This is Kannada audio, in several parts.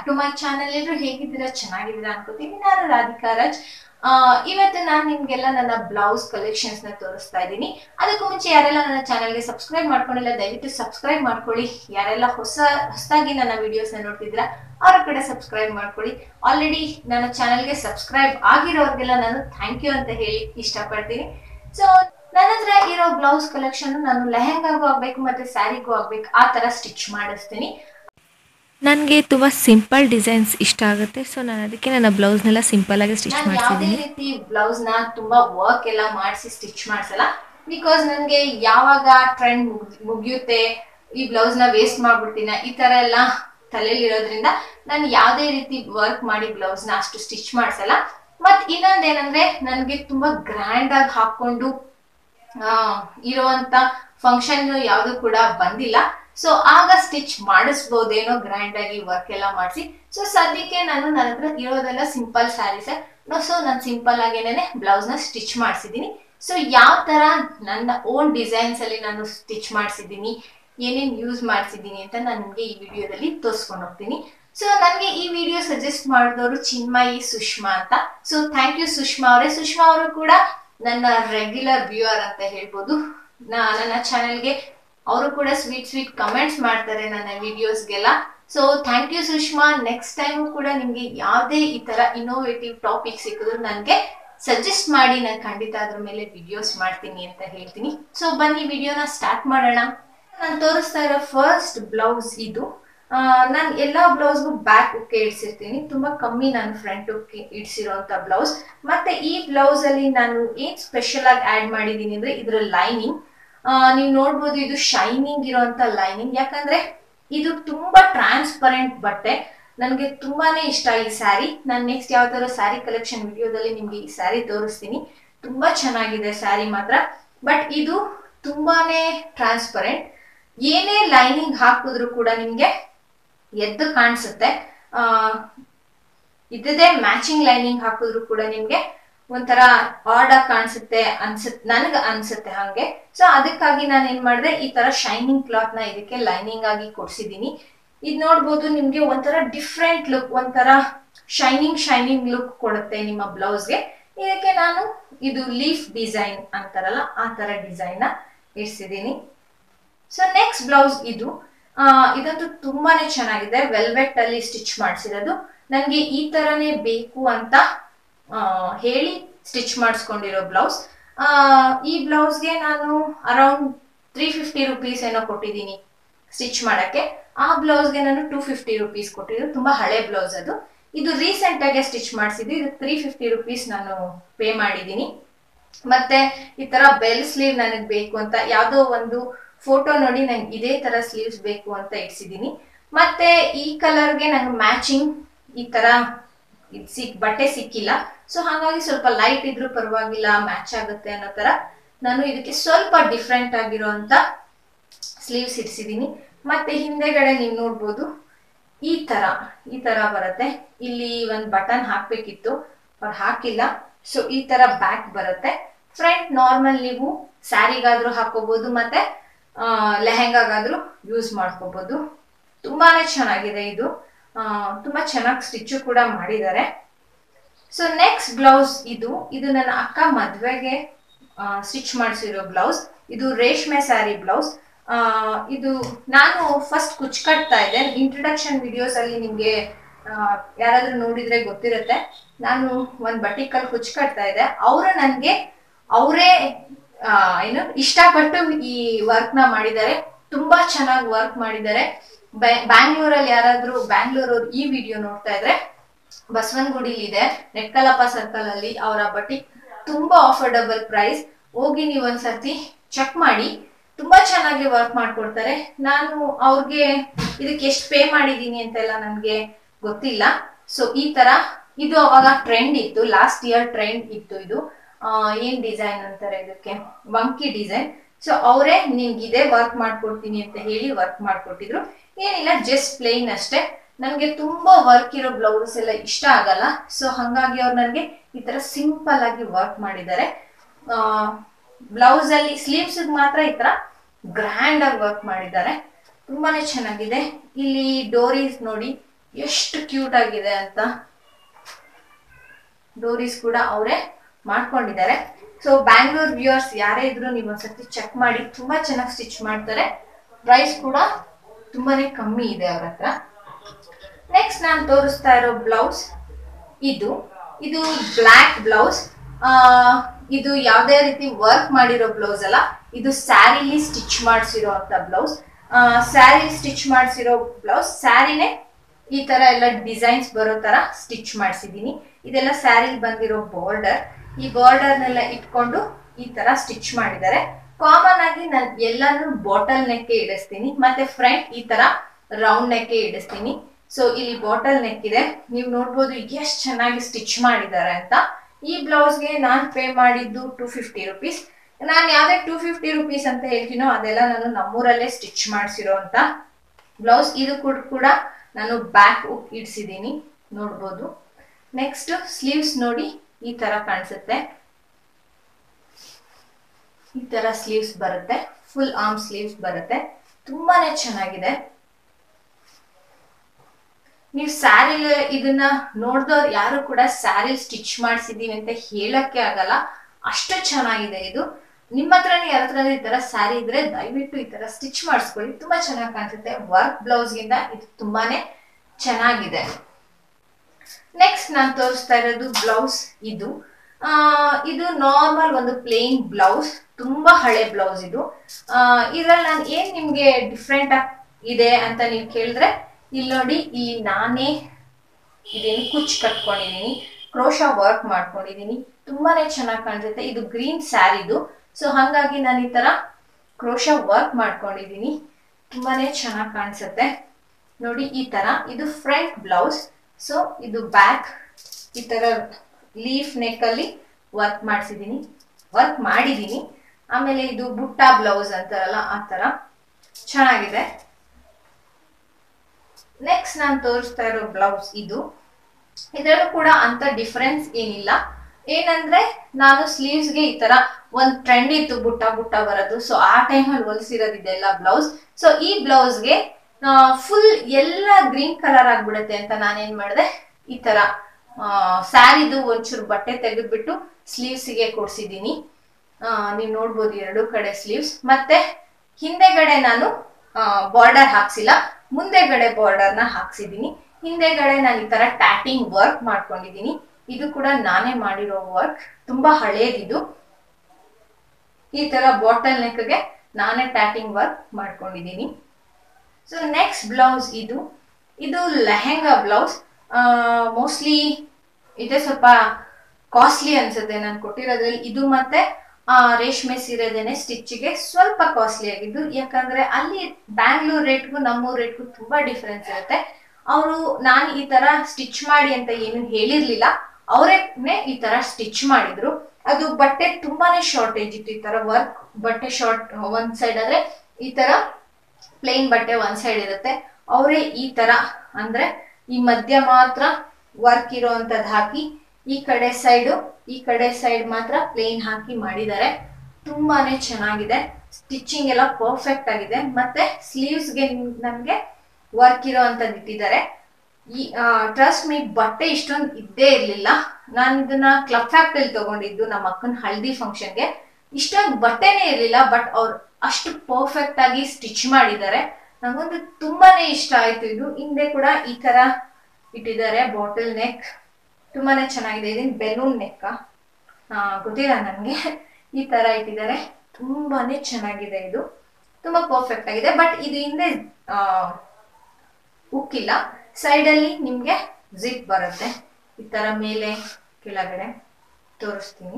ಬ್ಯಾಕ್ ಟು ಮೈ ಚಾನಲ್ ಎಲ್ಲರೂ ಹೇಗಿದ್ದೀರಾ ಚೆನ್ನಾಗಿದ್ದೀರಾ ಅನ್ಕೋತೀನಿ ನಾನು ರಾಧಿಕಾ ರಾಜ್ ಆ, ಇವತ್ತು ನಾನು ನಿಮ್ಗೆಲ್ಲ ನನ್ನ ಬ್ಲೌಸ್ ಕಲೆಕ್ಷನ್ಸ್ ನ ತೋರಿಸ್ತಾ ಇದ್ದೀನಿ ಅದಕ್ಕೂ ಮುಂಚೆ ಯಾರೆಲ್ಲ ನನ್ನ ಚಾನಲ್ಗೆ ಸಬ್ಸ್ಕ್ರೈಬ್ ಮಾಡ್ಕೊಂಡಿಲ್ಲ ದಯವಿಟ್ಟು ಸಬ್ಸ್ಕ್ರೈಬ್ ಮಾಡ್ಕೊಳ್ಳಿ ಯಾರೆಲ್ಲ ಹೊಸ ಹೊಸದಾಗಿ ನನ್ನ ವಿಡಿಯೋಸ್ ನ ನೋಡ್ತಿದ್ದೀರಾ ಅವ್ರ ಕಡೆ ಸಬ್ಸ್ಕ್ರೈಬ್ ಮಾಡ್ಕೊಳ್ಳಿ ಆಲ್ರೆಡಿ ನನ್ನ ಚಾನಲ್ಗೆ ಸಬ್ಸ್ಕ್ರೈಬ್ ಆಗಿರೋರ್ಗೆಲ್ಲ ನಾನು ಥ್ಯಾಂಕ್ ಯು ಅಂತ ಹೇಳಿ ಇಷ್ಟಪಡ್ತೀನಿ ಸೊ ನನ್ನ ಹತ್ರ ಇರೋ ಬ್ಲೌಸ್ ಕಲೆಕ್ಷನ್ ನಾನು ಲೆಹೆಂಗಾಗೂ ಆಗ್ಬೇಕು ಮತ್ತೆ ಸ್ಯಾರಿಗೂ ಆಗ್ಬೇಕು ಆ ತರ ಸ್ಟಿಚ್ ಮಾಡಿಸ್ತೀನಿ ನನಗೆ ತುಂಬ ಸಿಂಪಲ್ ಡಿಸೈನ್ಸ್ ಇಷ್ಟ ಆಗುತ್ತೆ ಸೊ ನಾನು ಅದಕ್ಕೆ ನನ್ನ ಬ್ಲೌಸ್ನೆಲ್ಲ ಸಿಂಪಲಾಗಿ ಸ್ಟಿಚ್ ನಾನು ಯಾವುದೇ ಮಾಡ್ತಿದ್ದೀನಿ ರೀತಿ ಬ್ಲೌಸ್ ನ ತುಂಬಾ ವರ್ಕ್ ಎಲ್ಲ ಮಾಡಿಸಿ ಸ್ಟಿಚ್ ಮಾಡ್ಸಲ್ಲ ಬಿಕಾಸ್ ನನಗೆ ಯಾವಾಗ ಟ್ರೆಂಡ್ ಮುಗಿಯುತ್ತೆ ಈ ಬ್ಲೌಸ್ ನ ವೇಸ್ಟ್ ಮಾಡ್ಬಿಡ್ತೀನ ಈ ತರ ಎಲ್ಲ ತಲೆಯಲ್ಲಿ ಇರೋದ್ರಿಂದ ನಾನು ಯಾವುದೇ ರೀತಿ ವರ್ಕ್ ಮಾಡಿ ಬ್ಲೌಸ್ ನ ಅಷ್ಟು ಸ್ಟಿಚ್ ಮಾಡ್ಸಲ್ಲ ಮತ್ ಇನ್ನೊಂದೇನಂದ್ರೆ ನನಗೆ ತುಂಬಾ ಗ್ರ್ಯಾಂಡ್ ಆಗಿ ಹಾಕೊಂಡು ಆ, ಇರುವಂತ ಫಂಕ್ಷನ್ ಯಾವುದು ಕೂಡ ಬಂದಿಲ್ಲ ಸೊ ಆಗ ಸ್ಟಿಚ್ ಮಾಡಿಸ್ಬೋದೇನೋ ಗ್ರ್ಯಾಂಡ್ ಆಗಿ ವರ್ಕ್ ಎಲ್ಲ ಮಾಡಿಸಿ ಸೊ ಸದ್ಯಕ್ಕೆ ನಾನು ನನ್ನ ಹತ್ರ ಇರೋದೆಲ್ಲ ಸಿಂಪಲ್ ಸ್ಯಾರೀಸ್ ಸೊ ನಾನು ಸಿಂಪಲ್ ಆಗೇನೆ ಬ್ಲೌಸ್ ನ ಸ್ಟಿಚ್ ಮಾಡಿಸಿದೀನಿ ಸೊ ಯಾವ ತರ ನನ್ನ ಓನ್ ಡಿಸೈನ್ಸ್ ಅಲ್ಲಿ ನಾನು ಸ್ಟಿಚ್ ಮಾಡಿಸಿದ್ದೀನಿ ಏನೇನ್ ಯೂಸ್ ಮಾಡಿಸಿದ್ದೀನಿ ಅಂತ ನಾನು ನಿಮಗೆ ಈ ವಿಡಿಯೋದಲ್ಲಿ ತೋರಿಸ್ಕೊಂಡು ಹೋಗ್ತೀನಿ ಸೊ ನನಗೆ ಈ ವಿಡಿಯೋ ಸಜೆಸ್ಟ್ ಮಾಡಿದವರು ಚಿನ್ಮಯಿ ಸುಷ್ಮಾ ಅಂತ ಸೊ ಥ್ಯಾಂಕ್ ಯು ಸುಷ್ಮಾ ಅವರೇ ಸುಷ್ಮಾ ಅವರು ಕೂಡ ನನ್ನ ರೆಗ್ಯುಲರ್ ವ್ಯೂವರ್ ಅಂತ ಹೇಳ್ಬೋದು ನಾ- ನನ್ನ ಚಾನೆಲ್ಗೆ ಅವರು ಕೂಡ ಸ್ವೀಟ್ ಸ್ವೀಟ್ ಕಮೆಂಟ್ಸ್ ಮಾಡ್ತಾರೆ ನನ್ನ ವಿಡಿಯೋಸ್ಗೆಲ್ಲ so thank you Sushma next time ಕೂಡ ನಿಮ್ಗೆ ಯಾವುದೇ ಈ ತರ ಇನ್ನೋವೇಟಿವ್ ಟಾಪಿಕ್ ಸಿಕ್ಕಿದ್ರು ನನಗೆ ಸಜೆಸ್ಟ್ ಮಾಡಿ ನಾನು ಖಂಡಿತ ಅದ್ರ ಮೇಲೆ ವಿಡಿಯೋಸ್ ಮಾಡ್ತೀನಿ ಅಂತ ಹೇಳ್ತೀನಿ ಸೊ ಬನ್ನಿ ವಿಡಿಯೋನ ಸ್ಟಾರ್ಟ್ ಮಾಡೋಣ ನಾನು ತೋರಿಸ್ತಾ ಇರೋ ಫಸ್ಟ್ ಬ್ಲೌಸ್ ಇದು ನಾನು ಎಲ್ಲ ಬ್ಲೌಸ್ಗೂ ಬ್ಯಾಕ್ ಉಕ್ಕೆ ಇಡ್ಸಿರ್ತೀನಿ ತುಂಬಾ ಕಮ್ಮಿ ನಾನು ಫ್ರಂಟ್ ಉಕ್ಕೆ ಇಡ್ಸಿರೋಂಥ ಬ್ಲೌಸ್ ಮತ್ತೆ ಈ ಬ್ಲೌಸ್ ಅಲ್ಲಿ ನಾನು ಏನ್ ಸ್ಪೆಷಲ್ ಆಗಿ ಆಡ್ ಮಾಡಿದೀನಿ ಅಂದ್ರೆ ಇದ್ರ ಲೈನಿಂಗ್ ನೀವು ನೋಡ್ಬೋದು ಇದು ಶೈನಿಂಗ್ ಇರೋಂಥ ಲೈನಿಂಗ್ ಯಾಕಂದ್ರೆ ಇದು ತುಂಬಾ ಟ್ರಾನ್ಸ್ಪರೆಂಟ್ ಬಟ್ಟೆ ನನಗೆ ತುಂಬಾನೇ ಇಷ್ಟ ಈ ಸ್ಯಾರಿ ನಾನು ನೆಕ್ಸ್ಟ್ ಯಾವ್ದಾದ್ರು ಸ್ಯಾರಿ ಕಲೆಕ್ಷನ್ ವಿಡಿಯೋದಲ್ಲಿ ನಿಮ್ಗೆ ಈ ಸ್ಯಾರಿ ತೋರಿಸ್ತೀನಿ ತುಂಬಾ ಚೆನ್ನಾಗಿದೆ ಸ್ಯಾರಿ ಮಾತ್ರ ಬಟ್ ಇದು ತುಂಬಾನೇ ಟ್ರಾನ್ಸ್ಪರೆಂಟ್ ಏನೇ ಲೈನಿಂಗ್ ಹಾಕಿದ್ರು ಕೂಡ ನಿಮ್ಗೆ ಎದ್ದು ಕಾಣಿಸುತ್ತೆ ಆ ಇದ್ದದೇ ಮ್ಯಾಚಿಂಗ್ ಲೈನಿಂಗ್ ಹಾಕಿದ್ರು ಕೂಡ ನಿಮ್ಗೆ ಒಂಥರ ಆಡ್ ಆಗಿ ಕಾಣಿಸುತ್ತೆ ಅನ್ಸುತ್ತೆ ನನಗೆ ಅನ್ಸುತ್ತೆ ಹಂಗೆ ಸೊ ಅದಕ್ಕಾಗಿ ನಾನು ಏನ್ ಮಾಡಿದೆ ಈ ತರ ಶೈನಿಂಗ್ ಕ್ಲಾತ್ ನ ಇದಕ್ಕೆ ಲೈನಿಂಗ್ ಆಗಿ ಕೊಡ್ಸಿದೀನಿ ಇದು ನೋಡ್ಬೋದು ನಿಮ್ಗೆ ಒಂಥರ ಡಿಫ್ರೆಂಟ್ ಲುಕ್ ಒಂಥರ ಶೈನಿಂಗ್ ಶೈನಿಂಗ್ ಲುಕ್ ಕೊಡುತ್ತೆ ನಿಮ್ಮ ಬ್ಲೌಸ್ಗೆ ಇದಕ್ಕೆ ನಾನು ಇದು ಲೀಫ್ ಡಿಸೈನ್ ಅಂತಾರಲ್ಲ ಆ ತರ ಡಿಸೈನ್ ನ ಇಡ್ಸಿದೀನಿ ಸೊ ನೆಕ್ಸ್ಟ್ ಬ್ಲೌಸ್ ಇದು ಆ, ಇದಂತೂ ತುಂಬಾನೇ ಚೆನ್ನಾಗಿದೆ ವೆಲ್ವೆಟ್ ಅಲ್ಲಿ ಸ್ಟಿಚ್ ಮಾಡಿಸಿರೋದು ನನಗೆ ಈ ತರನೇ ಬೇಕು ಅಂತ ಆ, ಹೇಳಿ ಸ್ಟಿಚ್ ಮಾಡಿಸ್ಕೊಂಡಿರೋ ಬ್ಲೌಸ್ ಈ ಬ್ಲೌಸ್ಗೆ ನಾನು ಅರೌಂಡ್ ತ್ರೀ ಫಿಫ್ಟಿ ರುಪೀಸ್ ಏನೋ ಕೊಟ್ಟಿದ್ದೀನಿ ಸ್ಟಿಚ್ ಮಾಡಕ್ಕೆ ಆ ಬ್ಲೌಸ್ಗೆ ನಾನು ಟೂ ಫಿಫ್ಟಿ ರುಪೀಸ್ ಕೊಟ್ಟಿದ್ದು ತುಂಬಾ ಹಳೆ ಬ್ಲೌಸ್ ಅದು ಇದು ರೀಸೆಂಟ್ ಆಗಿ ಸ್ಟಿಚ್ ಮಾಡಿಸಿದ್ದು ಇದು ತ್ರೀ ಫಿಫ್ಟಿ ರುಪೀಸ್ ನಾನು ಪೇ ಮಾಡಿದ್ದೀನಿ ಮತ್ತೆ ಈ ತರ ಬೆಲ್ ಸ್ಲೀವ್ ನನಗೆ ಬೇಕು ಅಂತ ಯಾವುದೋ ಒಂದು ಫೋಟೋ ನೋಡಿ ನಂಗೆ ಇದೇ ತರ ಸ್ಲೀವ್ಸ್ ಬೇಕು ಅಂತ ಇಡ್ಸಿದೀನಿ ಮತ್ತೆ ಈ ಕಲರ್ಗೆ ನಂಗೆ ಮ್ಯಾಚಿಂಗ್ ಈ ತರ ಇದ್ ಸಿಕ್ ಬಟ್ಟೆ ಸಿಕ್ಕಿಲ್ಲ ಸೊ ಹಾಗಾಗಿ ಸ್ವಲ್ಪ ಲೈಟ್ ಇದ್ರೂ ಪರವಾಗಿಲ್ಲ ಮ್ಯಾಚ್ ಆಗುತ್ತೆ ಅನ್ನೋ ತರ ನಾನು ಇದಕ್ಕೆ ಸ್ವಲ್ಪ ಡಿಫ್ರೆಂಟ್ ಆಗಿರೋಂತ ಸ್ಲೀವ್ಸ್ ಇಡ್ಸಿದೀನಿ ಮತ್ತೆ ಹಿಂದೆಗಡೆ ನೀವು ನೋಡ್ಬೋದು ಈ ತರ ಈ ತರ ಬರುತ್ತೆ ಇಲ್ಲಿ ಒಂದ್ ಬಟನ್ ಹಾಕ್ಬೇಕಿತ್ತು ಅವ್ರು ಹಾಕಿಲ್ಲ ಸೊ ಈ ತರ ಬ್ಯಾಕ್ ಬರುತ್ತೆ ಫ್ರಂಟ್ ನಾರ್ಮಲ್ ನೀವು ಸ್ಯಾರಿಗಾದ್ರೂ ಹಾಕೋಬಹುದು ಮತ್ತೆ ಆ, ಲೆಹೆಂಗಾಗಾದ್ರೂ ಯೂಸ್ ಮಾಡ್ಕೋಬಹುದು ತುಂಬಾನೇ ಚೆನ್ನಾಗಿದೆ ಇದು ಆ, ತುಂಬಾ ಚೆನ್ನಾಗಿ ಸ್ಟಿಚ್ ಕೂಡ ಮಾಡಿದ್ದಾರೆ ಸೊ ನೆಕ್ಸ್ಟ್ ಬ್ಲೌಸ್ ಇದು ಇದು ನನ್ನ ಅಕ್ಕ ಮದ್ವೆಗೆ ಸ್ಟಿಚ್ ಮಾಡಿಸಿರೋ ಬ್ಲೌಸ್ ಇದು ರೇಷ್ಮೆ ಸ್ಯಾರಿ ಬ್ಲೌಸ್ ಇದು ನಾನು ಫಸ್ಟ್ ಕುಚ್ ಕಟ್ತಾ ಇದ್ದೆ ಇಂಟ್ರಡಕ್ಷನ್ ವಿಡಿಯೋಸ್ ಅಲ್ಲಿ ನಿಮ್ಗೆ ಆ, ಯಾರಾದ್ರೂ ನೋಡಿದ್ರೆ ಗೊತ್ತಿರುತ್ತೆ ನಾನು ಒಂದ್ ಬಟಿಕಲ್ ಕುಚ್ ಕಟ್ತಾ ಇದ್ದೆ ಅವರು ನನ್ಗೆ ಅವರೇ ಏನು ಇಷ್ಟಪಟ್ಟು ಈ ವರ್ಕ್ ನ ಮಾಡಿದ್ದಾರೆ ತುಂಬಾ ಚೆನ್ನಾಗಿ ವರ್ಕ್ ಮಾಡಿದ್ದಾರೆ ಬ್ಯಾಂಗ್ಳೂರಲ್ಲಿ ಯಾರಾದ್ರೂ ಬ್ಯಾಂಗ್ಳೂರ್ ಈ ವಿಡಿಯೋ ನೋಡ್ತಾ ಇದ್ರೆ ಬಸವನಗುಡಿಲಿ ಇದೆ ನೆಟ್ಕಲಪ್ಪ ಸರ್ಕಲ್ ಅಲ್ಲಿ ಅವರ ಬಟ್ಟಿ ತುಂಬಾ ಆಫರ್ಡಬಲ್ ಪ್ರೈಸ್ ಹೋಗಿ ನೀವು ಒಂದ್ಸರ್ತಿ ಚೆಕ್ ಮಾಡಿ ತುಂಬಾ ಚೆನ್ನಾಗಿ ವರ್ಕ್ ಮಾಡ್ಕೊಡ್ತಾರೆ ನಾನು ಅವ್ರಿಗೆ ಇದಕ್ಕೆ ಎಷ್ಟು ಪೇ ಮಾಡಿದೀನಿ ಅಂತೆಲ್ಲ ನನ್ಗೆ ಗೊತ್ತಿಲ್ಲ ಸೊ ಈ ತರ ಇದು ಅವಾಗ ಟ್ರೆಂಡ್ ಇತ್ತು ಲಾಸ್ಟ್ ಇಯರ್ ಟ್ರೆಂಡ್ ಇತ್ತು ಇದು ಆ, ಏನ್ ಡಿಸೈನ್ ಅಂತಾರೆ ಇದಕ್ಕೆ ವಂಕಿ ಡಿಸೈನ್ ಸೊ ಅವರೇ ನಿಮ್ಗೆ ಇದೇ ವರ್ಕ್ ಮಾಡ್ಕೊಡ್ತೀನಿ ಅಂತ ಹೇಳಿ ವರ್ಕ್ ಮಾಡ್ಕೊಟ್ಟಿದ್ರು ಏನಿಲ್ಲ ಜಸ್ಟ್ ಪ್ಲೇನ್ ಅಷ್ಟೇ ನನ್ಗೆ ತುಂಬಾ ವರ್ಕ್ ಇರೋ ಬ್ಲೌಸಸ್ ಎಲ್ಲ ಇಷ್ಟ ಆಗಲ್ಲ ಸೊ ಹಂಗಾಗಿ ಅವ್ರು ನನಗೆ ಈ ತರ ಸಿಂಪಲ್ ಆಗಿ ವರ್ಕ್ ಮಾಡಿದ್ದಾರೆ ಬ್ಲೌಸ್ ಅಲ್ಲಿ ಸ್ಲೀವ್ಸ್ ಮಾತ್ರ ಈ ತರ ಗ್ರ್ಯಾಂಡ್ ಆಗಿ ವರ್ಕ್ ಮಾಡಿದ್ದಾರೆ ತುಂಬಾನೇ ಚೆನ್ನಾಗಿದೆ ಇಲ್ಲಿ ಡೋರೀಸ್ ನೋಡಿ ಎಷ್ಟು ಕ್ಯೂಟ್ ಆಗಿದೆ ಅಂತ ಡೋರೀಸ್ ಕೂಡ ಅವರೇ ಮಾಡ್ಕೊಂಡಿದ್ದಾರೆ ಸೊ ಬ್ಯಾಂಗ್ಳೂರ್ ವ್ಯೂಯರ್ಸ್ ಯಾರೇ ಇದ್ರು ನೀವು ಒಂದ್ಸತಿ ಚೆಕ್ ಮಾಡಿ ತುಂಬಾ ಚೆನ್ನಾಗಿ ಸ್ಟಿಚ್ ಮಾಡ್ತಾರೆ ಪ್ರೈಸ್ ಕೂಡ ತುಂಬಾನೇ ಕಮ್ಮಿ ಇದೆ ಅವ್ರ ಹತ್ರ ನೆಕ್ಸ್ಟ್ ನಾನು ತೋರಿಸ್ತಾ ಇರೋ ಬ್ಲೌಸ್ ಇದು ಇದು ಬ್ಲ್ಯಾಕ್ ಬ್ಲೌಸ್ ಇದು ಯಾವುದೇ ರೀತಿ ವರ್ಕ್ ಮಾಡಿರೋ ಬ್ಲೌಸ್ ಅಲ್ಲ ಇದು ಸ್ಯಾರಿಲಿ ಸ್ಟಿಚ್ ಮಾಡಿಸಿರೋ ಅಂತ ಬ್ಲೌಸ್ ಸ್ಯಾರಿ ಸ್ಟಿಚ್ ಮಾಡಿಸಿರೋ ಬ್ಲೌಸ್ ಸ್ಯಾರಿನೇ ಈ ತರ ಎಲ್ಲ ಡಿಸೈನ್ಸ್ ಬರೋ ತರ ಸ್ಟಿಚ್ ಮಾಡಿಸಿದೀನಿ ಇದೆಲ್ಲ ಸ್ಯಾರಿಲಿ ಬಂದಿರೋ ಬಾರ್ಡರ್ ಈ ಬಾರ್ಡರ್ನೆಲ್ಲ ಇಟ್ಕೊಂಡು ಈ ತರ ಸ್ಟಿಚ್ ಮಾಡಿದ್ದಾರೆ ಕಾಮನ್ ಆಗಿ ನಾನು ಎಲ್ಲಾನು ಬಾಟಲ್ ನೆಕ್ಕೆ ಇಡಿಸ್ತೀನಿ ಮತ್ತೆ ಫ್ರಂಟ್ ಈ ತರ ರೌಂಡ್ ನೆಕ್ಕೆ ಇಡಿಸ್ತೀನಿ ಸೊ ಇಲ್ಲಿ ಬಾಟಲ್ ನೆಕ್ ಇದೆ ನೀವು ನೋಡ್ಬೋದು ಎಷ್ಟು ಚೆನ್ನಾಗಿ ಸ್ಟಿಚ್ ಮಾಡಿದ್ದಾರೆ ಅಂತ ಈ ಬ್ಲೌಸ್ಗೆ ನಾನು ಪೇ ಮಾಡಿದ್ದು ಟೂ ಫಿಫ್ಟಿ ರುಪೀಸ್ ನಾನು ಯಾವ್ದೇ ಟೂ ಫಿಫ್ಟಿ ರುಪೀಸ್ ಅಂತ ಹೇಳ್ತೀನೋ ಅದೆಲ್ಲ ನಾನು ನಮ್ಮೂರಲ್ಲೇ ಸ್ಟಿಚ್ ಮಾಡಿಸಿರೋ ಅಂತ ಬ್ಲೌಸ್ ಇದು ಕೂಡ ಕೂಡ ನಾನು ಬ್ಯಾಕ್ ಉಕ್ ಇಡ್ಸಿದ್ದೀನಿ ನೋಡ್ಬೋದು ನೆಕ್ಸ್ಟ್ ಸ್ಲೀವ್ಸ್ ನೋಡಿ ಈ ತರ ಕಾಣಿಸುತ್ತೆ ಈ ತರ ಸ್ಲೀವ್ಸ್ ಬರುತ್ತೆ ಫುಲ್ ಆರ್ಮ್ ಸ್ಲೀವ್ಸ್ ಬರುತ್ತೆ ತುಂಬಾನೇ ಚೆನ್ನಾಗಿದೆ ನೀವು ಸ್ಯಾರಿ ಇದನ್ನ ನೋಡ್ದವ್ರು ಯಾರು ಕೂಡ ಸ್ಯಾರಿ ಸ್ಟಿಚ್ ಮಾಡಿಸಿದೀವಿ ಅಂತ ಹೇಳಕ್ಕೆ ಆಗಲ್ಲ ಅಷ್ಟು ಚೆನ್ನಾಗಿದೆ ಇದು ನಿಮ್ಮ ಹತ್ರನೇ ಯಾರ ಹತ್ರ ಈ ತರ ಸ್ಯಾರಿ ಇದ್ರೆ ದಯವಿಟ್ಟು ಈ ತರ ಸ್ಟಿಚ್ ಮಾಡಿಸ್ಕೊಳ್ಳಿ ತುಂಬಾ ಚೆನ್ನಾಗಿ ಕಾಣಿಸುತ್ತೆ ವರ್ಕ್ ಬ್ಲೌಸ್ಗಿಂತ ಇದು ತುಂಬಾನೇ ಚೆನ್ನಾಗಿದೆ ನೆಕ್ಸ್ಟ್ ನಾನು ತೋರಿಸ್ತಾ ಇರೋದು ಬ್ಲೌಸ್ ಇದು ಆ, ಇದು ನಾರ್ಮಲ್ ಒಂದು ಪ್ಲೇನ್ ಬ್ಲೌಸ್ ತುಂಬಾ ಹಳೆ ಬ್ಲೌಸ್ ಇದು ಇದ್ರಲ್ಲಿ ನಾನು ಏನ್ ನಿಮ್ಗೆ ಡಿಫ್ರೆಂಟ್ ಇದೆ ಅಂತ ನೀವು ಕೇಳಿದ್ರೆ ಇಲ್ಲಿ ನೋಡಿ ಇಲ್ಲಿ ನಾನೇ ಇದೇನು ಕುಚ್ ಕಟ್ಕೊಂಡಿದೀನಿ ಕ್ರೋಶ ವರ್ಕ್ ಮಾಡ್ಕೊಂಡಿದೀನಿ ತುಂಬಾನೇ ಚೆನ್ನಾಗಿ ಕಾಣಿಸುತ್ತೆ ಇದು ಗ್ರೀನ್ ಸ್ಯಾರಿದು ಸೊ ಹಾಗಾಗಿ ನಾನು ಈ ತರ ಕ್ರೋಶ ವರ್ಕ್ ಮಾಡ್ಕೊಂಡಿದೀನಿ ತುಂಬಾನೇ ಚೆನ್ನಾಗಿ ಕಾಣಿಸುತ್ತೆ ನೋಡಿ ಈ ತರ ಇದು ಫ್ರಂಟ್ ಬ್ಲೌಸ್ ಸೊ ಇದು ಬ್ಯಾಕ್ ಈ ತರ ಲೀಫ್ ನೆಕ್ ಅಲ್ಲಿ ವರ್ಕ್ ಮಾಡಿಸಿದೀನಿ ವರ್ಕ್ ಮಾಡಿದೀನಿ ಆಮೇಲೆ ಇದು ಬುಟ್ಟ ಬ್ಲೌಸ್ ಅಂತಾರಲ್ಲ ಆ ತರ ಚೆನ್ನಾಗಿದೆ ನೆಕ್ಸ್ಟ್ ನಾನು ತೋರಿಸ್ತಾ ಇರೋ ಬ್ಲೌಸ್ ಇದು ಇದರಲ್ಲೂ ಕೂಡ ಅಂತ ಡಿಫರೆನ್ಸ್ ಏನಿಲ್ಲ ಏನಂದ್ರೆ ನಾನು ಸ್ಲೀವ್ಸ್ಗೆ ಈ ತರ ಒಂದ್ ಟ್ರೆಂಡ್ ಇತ್ತು ಬುಟ್ಟ ಬುಟ್ಟ ಬರೋದು ಸೊ ಆ ಟೈಮಲ್ಲಿ ಹೊಲಿಸಿರೋದು ಇದೆಲ್ಲ ಬ್ಲೌಸ್ ಸೊ ಈ ಬ್ಲೌಸ್ಗೆ ಫುಲ್ ಎಲ್ಲ ಗ್ರೀನ್ ಕಲರ್ ಆಗ್ಬಿಡುತ್ತೆ ಅಂತ ನಾನೇನ್ ಮಾಡಿದೆ ಈ ತರ ಸ್ಯಾರಿದು ಒಂಚೂರು ಬಟ್ಟೆ ತೆಗೆದ್ಬಿಟ್ಟು ಸ್ಲೀವ್ಸ್ಗೆ ಕೊಡ್ಸಿದೀನಿ ನೀವು ನೋಡ್ಬೋದು ಎರಡು ಕಡೆ ಸ್ಲೀವ್ಸ್ ಮತ್ತೆ ಹಿಂದೆಗಡೆ ನಾನು ಬಾರ್ಡರ್ ಹಾಕ್ಸಿಲ್ಲ ಮುಂದೆಗಡೆ ಬಾರ್ಡರ್ನ ಹಾಕ್ಸಿದೀನಿ ಹಿಂದೆಗಡೆ ನಾನು ಈ ತರ ಟ್ಯಾಟಿಂಗ್ ವರ್ಕ್ ಮಾಡ್ಕೊಂಡಿದೀನಿ ಇದು ಕೂಡ ನಾನೇ ಮಾಡಿರೋ ವರ್ಕ್ ತುಂಬಾ ಹಳೇದಿದು ಈ ತರ ಬಾಟಲ್ ನೆಕ್ಗೆ ನಾನೇ ಟ್ಯಾಟಿಂಗ್ ವರ್ಕ್ ಮಾಡ್ಕೊಂಡಿದೀನಿ ಸೊ ನೆಕ್ಸ್ಟ್ ಬ್ಲೌಸ್ ಇದು ಇದು ಲೆಹೆಂಗಾ ಬ್ಲೌಸ್ ಮೋಸ್ಟ್ಲಿ ಇದೆ ಸ್ವಲ್ಪ ಕಾಸ್ಟ್ಲಿ ಅನ್ಸುತ್ತೆ ನಾನು ಕೊಟ್ಟಿರೋದ್ರಲ್ಲಿ ಇದು ಮತ್ತೆ ಆ ರೇಷ್ಮೆ ಸೀರೆದೇನೆ ಸ್ಟಿಚ್ಗೆ ಸ್ವಲ್ಪ ಕಾಸ್ಟ್ಲಿ ಆಗಿದ್ದು ಯಾಕಂದ್ರೆ ಅಲ್ಲಿ ಬ್ಯಾಂಗ್ಳೂರ್ ರೇಟ್ಗೂ ನಮ್ಮೂರ್ ರೇಟ್ಗೂ ತುಂಬಾ ಡಿಫ್ರೆನ್ಸ್ ಇರುತ್ತೆ ಅವರು ನಾನು ಈ ತರ ಸ್ಟಿಚ್ ಮಾಡಿ ಅಂತ ಏನು ಹೇಳಿರ್ಲಿಲ್ಲ ಅವರೇನೆ ಈ ತರ ಸ್ಟಿಚ್ ಮಾಡಿದ್ರು ಅದು ಬಟ್ಟೆ ತುಂಬಾನೇ ಶಾರ್ಟೇಜ್ ಇತ್ತು ಈ ತರ ವರ್ಕ್ ಬಟ್ಟೆ ಶಾರ್ಟ್ ಒಂದ್ ಸೈಡ್ ಆದ್ರೆ ಈ ತರ ಪ್ಲೇನ್ ಬಟ್ಟೆ ಒಂದ್ ಸೈಡ್ ಇರುತ್ತೆ ಅವರೇ ಈ ತರ ಅಂದ್ರೆ ಈ ಮಧ್ಯ ಮಾತ್ರ ವರ್ಕ್ ಇರೋಂಥದ್ದು ಹಾಕಿ ಈ ಕಡೆ ಸೈಡು ಈ ಕಡೆ ಸೈಡ್ ಮಾತ್ರ ಪ್ಲೇನ್ ಹಾಕಿ ಮಾಡಿದ್ದಾರೆ ತುಂಬಾನೇ ಚೆನ್ನಾಗಿದೆ ಸ್ಟಿಚಿಂಗ್ ಎಲ್ಲ ಪರ್ಫೆಕ್ಟ್ ಆಗಿದೆ ಮತ್ತೆ ಸ್ಲೀವ್ಸ್ಗೆ ನಮ್ಗೆ ವರ್ಕ್ ಇರೋ ಅಂತದ್ದು ಇಟ್ಟಿದ್ದಾರೆ ಈ ಟ್ರಸ್ಟ್ ಮೀ ಬಟ್ಟೆ ಇಷ್ಟೊಂದು ಇದ್ದೇ ಇರ್ಲಿಲ್ಲ ನಾನು ಇದನ್ನ ಕ್ಲಬ್ ಫ್ಯಾಕ್ಟರಿ ತಗೊಂಡಿದ್ದು ನಮ್ಮ ಅಕ್ಕನ ಹಲ್ದಿ ಫಂಕ್ಷನ್ಗೆ ಇಷ್ಟೊಂದು ಬಟ್ಟೆನೇ ಇರ್ಲಿಲ್ಲ ಬಟ್ ಅವ್ರು ಅಷ್ಟು ಪರ್ಫೆಕ್ಟ್ ಆಗಿ ಸ್ಟಿಚ್ ಮಾಡಿದ್ದಾರೆ ನಂಗೊಂದು ತುಂಬಾನೇ ಇಷ್ಟ ಆಯ್ತು ಇದು ಹಿಂದೆ ಕೂಡ ಈ ತರ ಇಟ್ಟಿದ್ದಾರೆ ಬಾಟಲ್ ನೆಕ್ ತುಂಬಾನೇ ಚೆನ್ನಾಗಿದೆ ಇದೀನಿ ಬೆಲೂನ್ ನೆಕ್ ಗೊತ್ತಿಲ್ಲ ನನಗೆ ಈ ತರ ಇಟ್ಟಿದ್ದಾರೆ ತುಂಬಾನೇ ಚೆನ್ನಾಗಿದೆ ಇದು ತುಂಬಾ ಪರ್ಫೆಕ್ಟ್ ಆಗಿದೆ ಬಟ್ ಇದು ಹಿಂದೆ ಉಕ್ಕಿಲ್ಲ ಸೈಡಲ್ಲಿ ನಿಮ್ಗೆ ಜಿಪ್ ಬರುತ್ತೆ ಈ ತರ ಮೇಲೆ ಕೆಳಗಡೆ ತೋರಿಸ್ತೀನಿ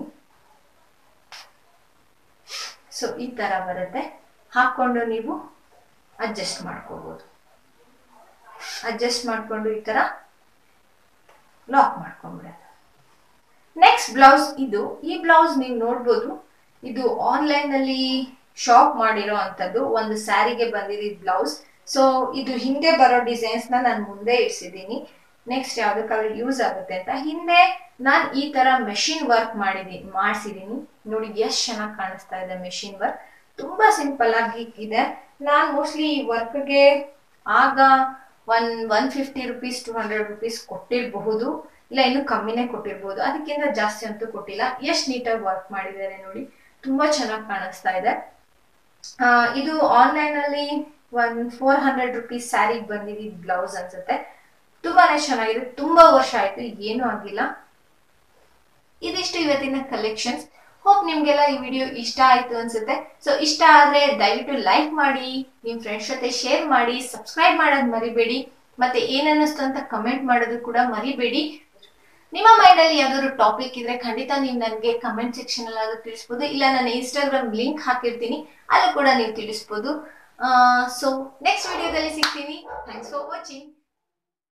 ಸೊ ಈ ತರ ಬರುತ್ತೆ ಹಾಕೊಂಡು ನೀವು ಅಡ್ಜಸ್ಟ್ ಮಾಡ್ಕೋಬಹುದು ಅಡ್ಜಸ್ಟ್ ಮಾಡ್ಕೊಂಡು ಈ ತರ ಲಾಕ್ ಮಾಡ್ಕೊಂಡ್ಬಿಡೋದು ನೆಕ್ಸ್ಟ್ ಬ್ಲೌಸ್ ಇದು ಈ ಬ್ಲೌಸ್ ನೀವು ನೋಡ್ಬೋದು ಇದು ಆನ್ಲೈನ್ ಅಲ್ಲಿ ಶಾಪ್ ಮಾಡಿರೋ ಅಂತದ್ದು ಒಂದು ಸ್ಯಾರಿಗೆ ಬಂದಿದ್ದ ಬ್ಲೌಸ್ ಸೊ ಇದು ಹಿಂದೆ ಬರೋ ಡಿಸೈನ್ಸ್ ನ ನಾನು ಮುಂದೆ ಇಡ್ಸಿದ್ದೀನಿ ನೆಕ್ಸ್ಟ್ ಯಾವ್ದಕ್ಕಾದ್ರೂ ಯೂಸ್ ಆಗುತ್ತೆ ಅಂತ ಹಿಂದೆ ನಾನು ಈ ತರ ಮೆಷಿನ್ ವರ್ಕ್ ಮಾಡಿದೀನಿ ಮಾಡಿಸಿದೀನಿ ನೋಡಿ ಎಷ್ಟು ಚೆನ್ನಾಗಿ ಕಾಣಿಸ್ತಾ ಇದೆ ಮೆಷಿನ್ ವರ್ಕ್ ತುಂಬಾ ಸಿಂಪಲ್ ಆಗಿ ಇದೆ ನಾನು ಮೋಸ್ಟ್ಲಿ ಈ ವರ್ಕ್ಗೆ ಆಗ one one fifty rupees to hundred rupees ಕೊಟ್ಟಿರಬಹುದು ಇಲ್ಲ ಇನ್ನು ಕಮ್ಮಿನೇ ಕೊಟ್ಟಿರ್ಬೋದು ಅದಕ್ಕಿಂತ ಜಾಸ್ತಿ ಅಂತೂ ಕೊಟ್ಟಿಲ್ಲ ಎಷ್ಟು ನೀಟಾಗಿ ವರ್ಕ್ ಮಾಡಿದ್ದಾರೆ ನೋಡಿ ತುಂಬಾ ಚೆನ್ನಾಗಿ ಕಾಣಿಸ್ತಾ ಇದೆ ಆ, ಇದು ಆನ್ಲೈನ್ ಅಲ್ಲಿ ಒನ್ ಫೋರ್ ಹಂಡ್ರೆಡ್ ರುಪೀಸ್ ಸ್ಯಾರಿಗೆ ಬಂದಿದ್ದು ಬ್ಲೌಸ್ ಅನ್ಸುತ್ತೆ ತುಂಬಾನೇ ಚೆನ್ನಾಗಿದೆ ತುಂಬಾ ವರ್ಷ ಆಯ್ತು ಏನೂ ಆಗಿಲ್ಲ ಇದಿಷ್ಟು ಇವತ್ತಿನ ಕಲೆಕ್ಷನ್ಸ್ ಹೋಪ್ ನಿಮ್ಗೆಲ್ಲ ಈ ವಿಡಿಯೋ ಇಷ್ಟ ಆಯ್ತು ಅನ್ಸುತ್ತೆ ಸೊ ಇಷ್ಟ ಆದ್ರೆ ದಯವಿಟ್ಟು ಲೈಕ್ ಮಾಡಿ ನಿಮ್ ಫ್ರೆಂಡ್ಸ್ ಜೊತೆ ಶೇರ್ ಮಾಡಿ ಸಬ್ಸ್ಕ್ರೈಬ್ ಮಾಡೋದ್ ಮರಿಬೇಡಿ ಮತ್ತೆ ಏನನ್ನಿಸ್ತು ಅಂತ ಕಮೆಂಟ್ ಮಾಡೋದು ಕೂಡ ಮರಿಬೇಡಿ ನಿಮ್ಮ ಮೈಂಡ್ ಅಲ್ಲಿ ಯಾವ್ದಾದ್ರು ಟಾಪಿಕ್ ಇದ್ರೆ ಖಂಡಿತ ನೀವು ನನಗೆ ಕಮೆಂಟ್ ಸೆಕ್ಷನ್ ಅಲ್ಲಿ ಆದ್ರೂ ತಿಳಿಸ್ಬೋದು ಇಲ್ಲ ನನ್ನ ಇನ್ಸ್ಟಾಗ್ರಾಮ್ ಲಿಂಕ್ ಹಾಕಿರ್ತೀನಿ ಅಲ್ಲೂ ಕೂಡ ನೀವು ತಿಳಿಸ್ಬೋದು ಸೊ ನೆಕ್ಸ್ಟ್ ವಿಡಿಯೋದಲ್ಲಿ ಸಿಗ್ತೀನಿ ಥ್ಯಾಂಕ್ಸ್ ಫಾರ್ ವಾಚಿಂಗ್